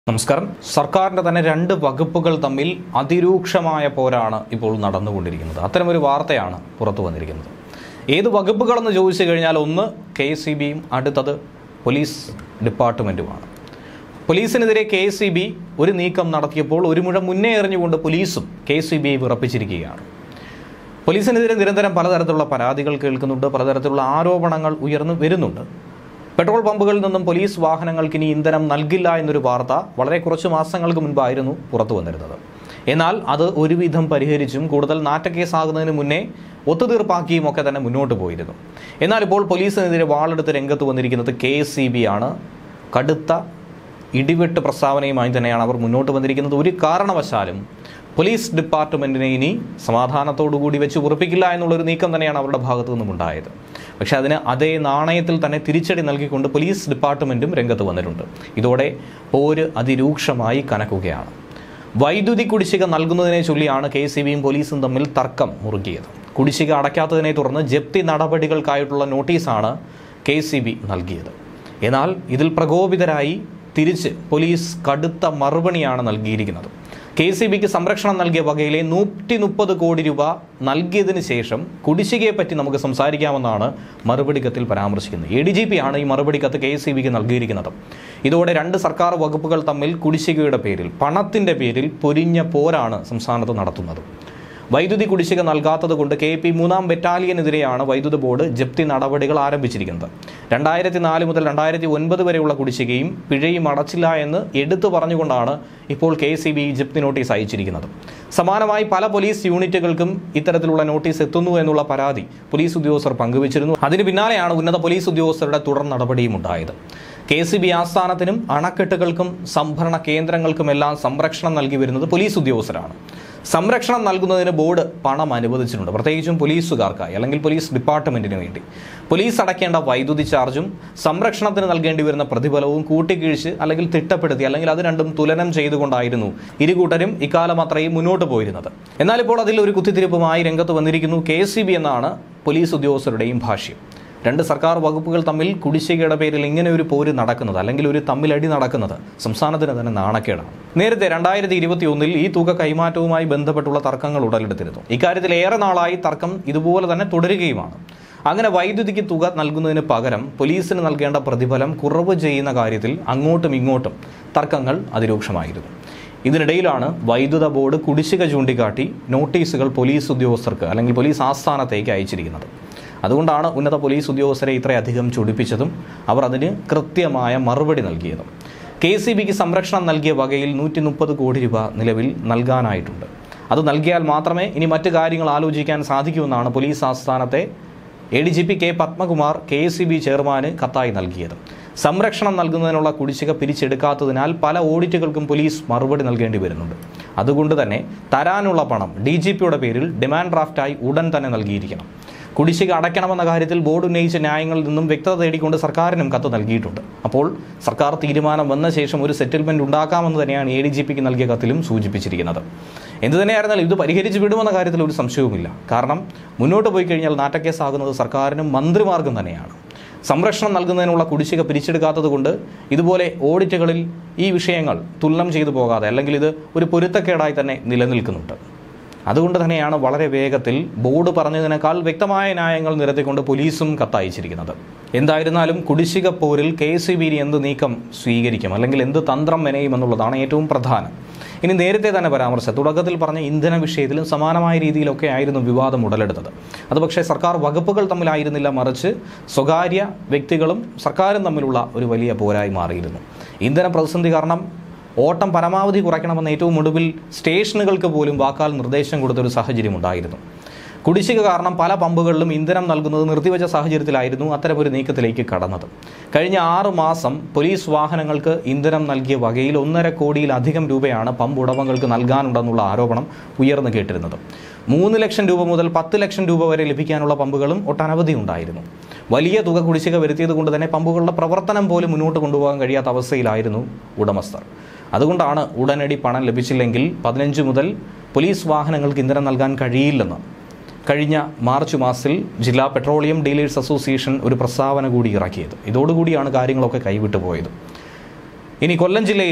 നമസ്കാരം സർക്കാരിന്റെ തന്നെ രണ്ട് വകുപ്പുകൾ തമ്മിൽ അതിരൂക്ഷമായ പോരാണ് ഇപ്പോൾ നടന്നുകൊണ്ടിരിക്കുന്നത് അത്തരമൊരു വാർത്തയാണ് പുറത്തു വന്നിരിക്കുന്നത് ഏത് വകുപ്പുകളെന്ന് ചോദിച്ചു കഴിഞ്ഞാൽ ഒന്ന് കെ എസ് സി ബിയും അടുത്തത് പോലീസ് ഡിപ്പാർട്ട്മെൻറ്റുമാണ് പോലീസിനെതിരെ കെ എസ് സി ബി ഒരു നീക്കം നടത്തിയപ്പോൾ ഒരു മുഴ മുന്നേ എറിഞ്ഞുകൊണ്ട് പോലീസും കെ എസ് സി ബിയെ വിറപ്പിച്ചിരിക്കുകയാണ് പോലീസിനെതിരെ നിരന്തരം പലതരത്തിലുള്ള പരാതികൾ കേൾക്കുന്നുണ്ട് പലതരത്തിലുള്ള ആരോപണങ്ങൾ ഉയർന്നു വരുന്നുണ്ട് പെട്രോൾ പമ്പുകളിൽ നിന്നും പോലീസ് വാഹനങ്ങൾക്ക് ഇനി ഇന്ധനം നൽകില്ല എന്നൊരു വാർത്ത വളരെ കുറച്ച് മാസങ്ങൾക്ക് മുൻപായിരുന്നു പുറത്തു വന്നിരുന്നത് എന്നാൽ അത് ഒരുവിധം പരിഹരിച്ചും കൂടുതൽ നാറ്റക്കേസാകുന്നതിന് മുന്നേ ഒത്തുതീർപ്പാക്കിയും ഒക്കെ തന്നെ മുന്നോട്ട് പോയിരുന്നു എന്നാൽ ഇപ്പോൾ പോലീസിനെതിരെ വാളെടുത്ത് രംഗത്ത് വന്നിരിക്കുന്നത് കെ എസ് സി ബി ആണ് കടുത്ത ഇടിവെട്ട് പ്രസ്താവനയുമായി തന്നെയാണ് അവർ മുന്നോട്ട് വന്നിരിക്കുന്നത് ഒരു കാരണവശാലും പോലീസ് ഡിപ്പാർട്ട്മെന്റിനെ ഇനി സമാധാനത്തോടുകൂടി വെച്ച് ഉറപ്പിക്കില്ല എന്നുള്ളൊരു നീക്കം തന്നെയാണ് അവരുടെ ഭാഗത്തു നിന്നും ഉണ്ടായത് പക്ഷേ അതിന് അതേ നാണയത്തിൽ തന്നെ തിരിച്ചടി നൽകിക്കൊണ്ട് പോലീസ് ഡിപ്പാർട്ട്മെന്റും രംഗത്ത് വന്നിട്ടുണ്ട് ഇതോടെ പോര് അതിരൂക്ഷമായി കനക്കുകയാണ് വൈദ്യുതി കുടിശ്ശിക നൽകുന്നതിനെ ചൊല്ലിയാണ് കെ സി ബിയും പോലീസും തമ്മിൽ തർക്കം മുറുകിയത് കുടിശ്ശിക അടയ്ക്കാത്തതിനെ തുടർന്ന് ജപ്തി നടപടികൾക്കായിട്ടുള്ള നോട്ടീസാണ് കെ സി ബി നൽകിയത് എന്നാൽ ഇതിൽ പ്രകോപിതരായി തിരിച്ച് പോലീസ് കടുത്ത മറുപടിയാണ് നൽകിയിരിക്കുന്നത് കെ സി ബിക്ക് സംരക്ഷണം നൽകിയ വകയിലെ നൂറ്റി മുപ്പത് കോടി രൂപ നൽകിയതിന് ശേഷം കുടിശ്ശികയെ പറ്റി നമുക്ക് സംസാരിക്കാമെന്നാണ് മറുപടി കത്തിൽ പരാമർശിക്കുന്നത് എ ഡി ജി പി ആണ് ഈ മറുപടി കത്ത് കെ എസ് സി ബിക്ക് നൽകിയിരിക്കുന്നത് ഇതോടെ രണ്ട് സർക്കാർ വകുപ്പുകൾ തമ്മിൽ കുടിശ്ശികയുടെ പേരിൽ പണത്തിന്റെ പേരിൽ പൊരിഞ്ഞ പോരാണ് സംസ്ഥാനത്ത് നടത്തുന്നത് വൈദ്യുതി കുടിശ്ശിക നൽകാത്തത് കൊണ്ട് കെ പി മൂന്നാം ബറ്റാലിയനെതിരെയാണ് വൈദ്യുത ബോർഡ് ജപ്തി നടപടികൾ ആരംഭിച്ചിരിക്കുന്നത് രണ്ടായിരത്തി നാല് മുതൽ രണ്ടായിരത്തി ഒൻപത് വരെയുള്ള കുടിശ്ശികയും പിഴയും അടച്ചില്ല എന്ന് എടുത്തു പറഞ്ഞുകൊണ്ടാണ് ഇപ്പോൾ കെ സി ബി ജപ്തി നോട്ടീസ് അയച്ചിരിക്കുന്നത് സമാനമായി പല പോലീസ് യൂണിറ്റുകൾക്കും ഇത്തരത്തിലുള്ള നോട്ടീസ് എത്തുന്നു എന്നുള്ള പരാതി പോലീസ് ഉദ്യോഗസ്ഥർ പങ്കുവച്ചിരുന്നു അതിന് പിന്നാലെയാണ് ഉന്നത പോലീസ് ഉദ്യോഗസ്ഥരുടെ തുടർ നടപടിയും ഉണ്ടായത് കെ സി ബി ആസ്ഥാനത്തിനും അണക്കെട്ടുകൾക്കും സംഭരണ കേന്ദ്രങ്ങൾക്കുമെല്ലാം സംരക്ഷണം നൽകി വരുന്നത് പോലീസ് ഉദ്യോഗസ്ഥരാണ് സംരക്ഷണം നൽകുന്നതിന് ബോർഡ് പണം അനുവദിച്ചിട്ടുണ്ട് പ്രത്യേകിച്ചും പോലീസുകാർക്കായി അല്ലെങ്കിൽ പോലീസ് ഡിപ്പാർട്ട്മെന്റിന് വേണ്ടി പോലീസ് അടയ്ക്കേണ്ട വൈദ്യുതി ചാർജും സംരക്ഷണത്തിന് നൽകേണ്ടി വരുന്ന പ്രതിഫലവും കൂട്ടിക്കിഴിച്ച് അല്ലെങ്കിൽ തിട്ടപ്പെടുത്തി അല്ലെങ്കിൽ അത് രണ്ടും തുലനം ചെയ്തുകൊണ്ടായിരുന്നു ഇരുകൂട്ടരും ഇക്കാലം അത്രയും മുന്നോട്ട് പോയിരുന്നത് എന്നാൽ ഇപ്പോൾ അതിൽ ഒരു കുത്തിത്തിരിപ്പുമായി രംഗത്ത് വന്നിരിക്കുന്നു കെ എന്നാണ് പോലീസ് ഉദ്യോഗസ്ഥരുടെയും ഭാഷ്യം രണ്ട് സർക്കാർ വകുപ്പുകൾ തമ്മിൽ കുടിശ്ശികയുടെ പേരിൽ ഇങ്ങനെ ഒരു പോര് നടക്കുന്നത് അല്ലെങ്കിൽ ഒരു തമ്മിലടി നടക്കുന്നത് സംസ്ഥാനത്തിന് തന്നെ നാണക്കേടാണ് നേരത്തെ രണ്ടായിരത്തി ഇരുപത്തി ഒന്നിൽ ഈ തുക കൈമാറ്റവുമായി ബന്ധപ്പെട്ടുള്ള തർക്കങ്ങൾ ഉടലെടുത്തിരുന്നു ഇക്കാര്യത്തിൽ ഏറെ നാളായി തർക്കം ഇതുപോലെ തന്നെ തുടരുകയുമാണ് അങ്ങനെ വൈദ്യുതിക്ക് തുക നൽകുന്നതിന് പകരം പോലീസിന് നൽകേണ്ട പ്രതിഫലം കുറവ് ചെയ്യുന്ന കാര്യത്തിൽ അങ്ങോട്ടും ഇങ്ങോട്ടും തർക്കങ്ങൾ അതിരൂക്ഷമായിരുന്നു ഇതിനിടയിലാണ് വൈദ്യുത ബോർഡ് കുടിശ്ശിക ചൂണ്ടിക്കാട്ടി നോട്ടീസുകൾ പോലീസ് ഉദ്യോഗസ്ഥർക്ക് അല്ലെങ്കിൽ പോലീസ് ആസ്ഥാനത്തേക്ക് അയച്ചിരിക്കുന്നത് അതുകൊണ്ടാണ് ഉന്നത പോലീസ് ഉദ്യോഗസ്ഥരെ ഇത്രയധികം ചൊടിപ്പിച്ചതും അവർ അതിന് കൃത്യമായ മറുപടി നൽകിയതും കെ സി ബിക്ക് സംരക്ഷണം നൽകിയ വകയിൽ നൂറ്റി മുപ്പത് കോടി രൂപ നിലവിൽ നൽകാനായിട്ടുണ്ട് അത് നൽകിയാൽ മാത്രമേ ഇനി മറ്റു കാര്യങ്ങൾ ആലോചിക്കാൻ സാധിക്കുമെന്നാണ് പോലീസ് ആസ്ഥാനത്തെ A D G P K Padmakumar K S C B ചെയർമാന് കത്തായി നൽകിയത് സംരക്ഷണം നൽകുന്നതിനുള്ള കുടിശ്ശിക പിരിച്ചെടുക്കാത്തതിനാൽ പല ഓഡിറ്റുകൾക്കും പോലീസ് മറുപടി നൽകേണ്ടി വരുന്നുണ്ട് അതുകൊണ്ട് തന്നെ തരാനുള്ള പണം ഡി ജി പിയുടെ പേരിൽ ഡിമാൻഡ് ഡ്രാഫ്റ്റായി ഉടൻ തന്നെ നൽകിയിരിക്കണം കുടിശ്ശിക അടയ്ക്കണമെന്ന കാര്യത്തിൽ ബോർഡ് ഉന്നയിച്ച ന്യായങ്ങളിൽ നിന്നും വ്യക്തത തേടിക്കൊണ്ട് സർക്കാരിനും കത്ത് നൽകിയിട്ടുണ്ട് അപ്പോൾ സർക്കാർ തീരുമാനം വന്ന ശേഷം ഒരു സെറ്റിൽമെന്റ് ഉണ്ടാക്കാമെന്ന് തന്നെയാണ് എ ഡി ജി പിക്ക് നൽകിയ കത്തിലും സൂചിപ്പിച്ചിരിക്കുന്നത് എന്തു തന്നെയായിരുന്നാലും ഇത് പരിഹരിച്ച് വിടുമെന്ന കാര്യത്തിൽ ഒരു സംശയവുമില്ല കാരണം മുന്നോട്ട് പോയി കഴിഞ്ഞാൽ നാട്ടക്കേസാകുന്നത് സർക്കാരിനും മന്ത്രിമാർക്കും തന്നെയാണ് സംരക്ഷണം നൽകുന്നതിനുള്ള കുടിശ്ശിക പിരിച്ചെടുക്കാത്തത് കൊണ്ട് ഇതുപോലെ ഓഡിറ്റുകളിൽ ഈ വിഷയങ്ങൾ തുലനം ചെയ്തു പോകാതെ അല്ലെങ്കിൽ ഇത് ഒരു പൊരുത്തക്കേടായി തന്നെ നിലനിൽക്കുന്നുണ്ട് അതുകൊണ്ട് തന്നെയാണ് വളരെ വേഗത്തിൽ ബോർഡ് പറഞ്ഞതിനേക്കാൾ വ്യക്തമായ ന്യായങ്ങൾ നിരത്തിക്കൊണ്ട് പോലീസും കത്തയച്ചിരിക്കുന്നത് എന്തായിരുന്നാലും കുടിശ്ശിക പോരിൽ കെ സി ബി എന്ത് നീക്കം സ്വീകരിക്കും അല്ലെങ്കിൽ എന്ത് തന്ത്രം മെനയും എന്നുള്ളതാണ് ഏറ്റവും പ്രധാനം ഇനി നേരത്തെ തന്നെ പരാമർശം തുടക്കത്തിൽ പറഞ്ഞ ഇന്ധന വിഷയത്തിലും സമാനമായ രീതിയിലൊക്കെ ആയിരുന്നു വിവാദം ഉടലെടുത്തത് അത് പക്ഷേ സർക്കാർ വകുപ്പുകൾ തമ്മിലായിരുന്നില്ല മറിച്ച് സ്വകാര്യ വ്യക്തികളും സർക്കാരും തമ്മിലുള്ള ഒരു വലിയ പോരായി മാറിയിരുന്നു ഇന്ധന പ്രതിസന്ധി കാരണം ഓട്ടം പരമാവധി കുറയ്ക്കണമെന്ന് ഏറ്റവും ഒടുവിൽ സ്റ്റേഷനുകൾക്ക് പോലും വാക്കാൽ നിർദ്ദേശം കൊടുത്തൊരു സാഹചര്യം ഉണ്ടായിരുന്നു കുടിശ്ശിക കാരണം പല പമ്പുകളിലും ഇന്ധനം നൽകുന്നത് നിർത്തിവെച്ച സാഹചര്യത്തിലായിരുന്നു അത്തരമൊരു നീക്കത്തിലേക്ക് കടന്നത് കഴിഞ്ഞ ആറ് മാസം പോലീസ് വാഹനങ്ങൾക്ക് ഇന്ധനം നൽകിയ വകയിൽ ഒന്നര കോടിയിലധികം രൂപയാണ് പമ്പ് ഉടമകൾക്ക് നൽകാനുണ്ടെന്നുള്ള ആരോപണം ഉയർന്നു കേട്ടിരുന്നത് മൂന്ന് ലക്ഷം രൂപ മുതൽ പത്ത് ലക്ഷം രൂപ വരെ ലഭിക്കാനുള്ള പമ്പുകളും ഒട്ടനവധി ഉണ്ടായിരുന്നു വലിയ തുക കുടിശ്ശിക വരുത്തിയത് കൊണ്ട് തന്നെ പമ്പുകളുടെ പ്രവർത്തനം പോലും മുന്നോട്ട് കൊണ്ടുപോകാൻ കഴിയാത്ത അവസ്ഥയിലായിരുന്നു ഉടമസ്ഥർ അതുകൊണ്ടാണ് ഉടനടി പണം ലഭിച്ചില്ലെങ്കിൽ പതിനഞ്ച് മുതൽ പോലീസ് വാഹനങ്ങൾക്ക് ഇന്ധനം നൽകാൻ കഴിയില്ലെന്ന് കഴിഞ്ഞ മാർച്ച് മാസത്തിൽ ജില്ലാ പെട്രോളിയം ഡീലേഴ്സ് അസോസിയേഷൻ ഒരു പ്രസ്താവന കൂടി ഇറക്കിയത് ഇതോടുകൂടിയാണ് കാര്യങ്ങളൊക്കെ കൈവിട്ടു പോയത് ഇനി കൊല്ലം ജില്ലയിൽ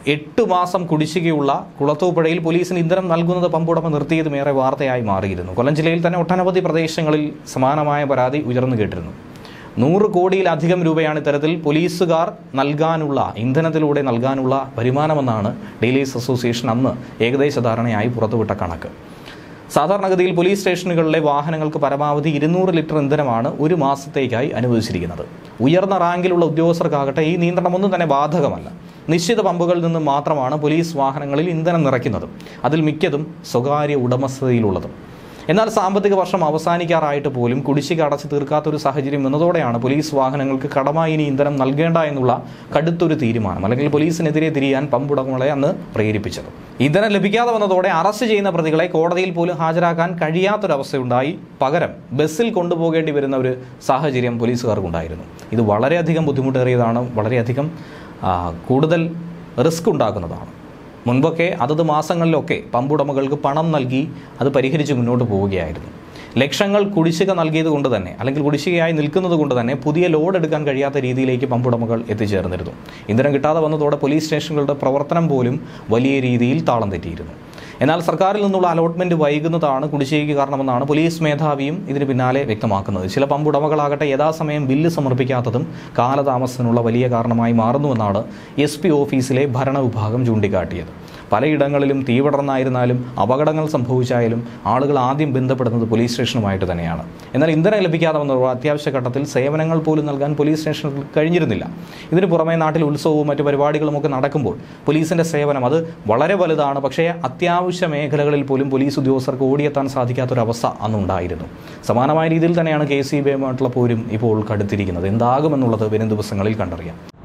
എട്ട് മാസം കുടിശ്ശികയുള്ള കുളത്തൂപ്പുഴയിൽ പോലീസിന് ഇന്ധനം നൽകുന്നത് പമ്പുടമ നിർത്തിയതും ഏറെ വാർത്തയായി മാറിയിരുന്നു കൊല്ലം ജില്ലയിൽ തന്നെ ഒട്ടനവധി പ്രദേശങ്ങളിൽ സമാനമായ പരാതി ഉയർന്നു കേട്ടിരുന്നു നൂറ് കോടിയിലധികം രൂപയാണ് ഇത്തരത്തിൽ പോലീസുകാർ നൽകാനുള്ള ഇന്ധനത്തിലൂടെ നൽകാനുള്ള വരുമാനമെന്നാണ് ഡീലേഴ്സ് അസോസിയേഷൻ അന്ന് ഏകദേശ ധാരണയായി പുറത്തുവിട്ട കണക്ക് സാധാരണഗതിയിൽ പോലീസ് സ്റ്റേഷനുകളിലെ വാഹനങ്ങൾക്ക് പരമാവധി ഇരുന്നൂറ് ലിറ്റർ ഇന്ധനമാണ് ഒരു മാസത്തേക്കായി അനുവദിച്ചിരിക്കുന്നത് ഉയർന്ന റാങ്കിലുള്ള ഉദ്യോഗസ്ഥർക്കാകട്ടെ ഈ നിയന്ത്രണമൊന്നും തന്നെ ബാധകമല്ല നിശ്ചിത പമ്പുകളിൽ നിന്ന് മാത്രമാണ് പോലീസ് വാഹനങ്ങളിൽ ഇന്ധനം നിറയ്ക്കുന്നത് അതിൽ മിക്കതും സ്വകാര്യ ഉടമസ്ഥതയിലുള്ളതും എന്നാൽ സാമ്പത്തിക വർഷം അവസാനിക്കാറായിട്ട് പോലും കുടിശ്ശിക അടച്ചു തീർക്കാത്തൊരു സാഹചര്യം വന്നതോടെയാണ് പോലീസ് വാഹനങ്ങൾക്ക് കടമായി ഇനി ഇന്ധനം നൽകേണ്ട എന്നുള്ള കടുത്തൊരു തീരുമാനം അല്ലെങ്കിൽ പോലീസിനെതിരെ തിരിയാൻ പമ്പുടമകളെ അന്ന് പ്രേരിപ്പിച്ചത് ഇന്ധനം ലഭിക്കാതെ വന്നതോടെ അറസ്റ്റ് ചെയ്യുന്ന പ്രതികളെ കോടതിയിൽ പോലും ഹാജരാക്കാൻ കഴിയാത്തൊരവസ്ഥയുണ്ടായി പകരം ബസ്സിൽ കൊണ്ടുപോകേണ്ടി വരുന്ന ഒരു സാഹചര്യം പോലീസുകാർക്കുണ്ടായിരുന്നു ഇത് വളരെയധികം ബുദ്ധിമുട്ടേറിയതാണ് വളരെയധികം ആ, കൂടുതൽ റിസ്ക് ഉണ്ടാക്കുന്നതാണ് മുൻപൊക്കെ അതത് മാസങ്ങളിലൊക്കെ പമ്പുടമകൾക്ക് പണം നൽകി അത് പരിഹരിച്ച് മുന്നോട്ട് പോവുകയായിരുന്നു ലക്ഷങ്ങൾ കുടിശ്ശിക നൽകിയത് കൊണ്ട് തന്നെ അല്ലെങ്കിൽ കുടിശ്ശികയായി നിൽക്കുന്നത് കൊണ്ട് തന്നെ പുതിയ ലോഡ് എടുക്കാൻ കഴിയാത്ത രീതിയിലേക്ക് പമ്പുടമകൾ എത്തിച്ചേർന്നിരുന്നു ഇന്ധനം കിട്ടാതെ വന്നതോടെ പോലീസ് സ്റ്റേഷനുകളുടെ പ്രവർത്തനം പോലും വലിയ രീതിയിൽ താളം തെറ്റിയിരുന്നു എന്നാൽ സർക്കാരിൽ നിന്നുള്ള അലോട്ട്മെന്റ് വൈകുന്നതാണ് കുടിശ്ശികയ്ക്ക് കാരണമെന്നാണ് പോലീസ് മേധാവിയും ഇതിന് പിന്നാലെ വ്യക്തമാക്കുന്നത് ചില പമ്പുടമകളാകട്ടെ യഥാസമയം ബില്ല് സമർപ്പിക്കാത്തതും കാലതാമസത്തിനുള്ള വലിയ കാരണമായി മാറുന്നുവെന്നാണ് എസ് പി ഓഫീസിലെ ഭരണവിഭാഗം ചൂണ്ടിക്കാട്ടിയത് പലയിടങ്ങളിലും തീപടർന്നായിരുന്നാലും അപകടങ്ങൾ സംഭവിച്ചായാലും ആളുകൾ ആദ്യം ബന്ധപ്പെടുന്നത് പോലീസ് സ്റ്റേഷനുമായിട്ട് തന്നെയാണ് എന്നാൽ ഇന്ധനം ലഭിക്കാതെ വന്ന അത്യാവശ്യ ഘട്ടത്തിൽ സേവനങ്ങൾ പോലും നൽകാൻ പോലീസ് സ്റ്റേഷനുകൾ കഴിഞ്ഞിരുന്നില്ല ഇതിന് പുറമെ നാട്ടിൽ ഉത്സവവും മറ്റു പരിപാടികളും ഒക്കെ നടക്കുമ്പോൾ പോലീസിന്റെ സേവനം അത് വളരെ വലുതാണ് പക്ഷേ അത്യാവശ്യ മേഖലകളിൽ പോലും പോലീസ് ഉദ്യോഗസ്ഥർക്ക് ഓടിയെത്താൻ സാധിക്കാത്തൊരവസ്ഥ അന്നുണ്ടായിരുന്നു സമാനമായ രീതിയിൽ തന്നെയാണ് കെ സി ബിയുമായിട്ടുള്ള പോരും ഇപ്പോൾ കടുത്തിരിക്കുന്നത് എന്താകുമെന്നുള്ളത് വരും ദിവസങ്ങളിൽ കണ്ടറിയാം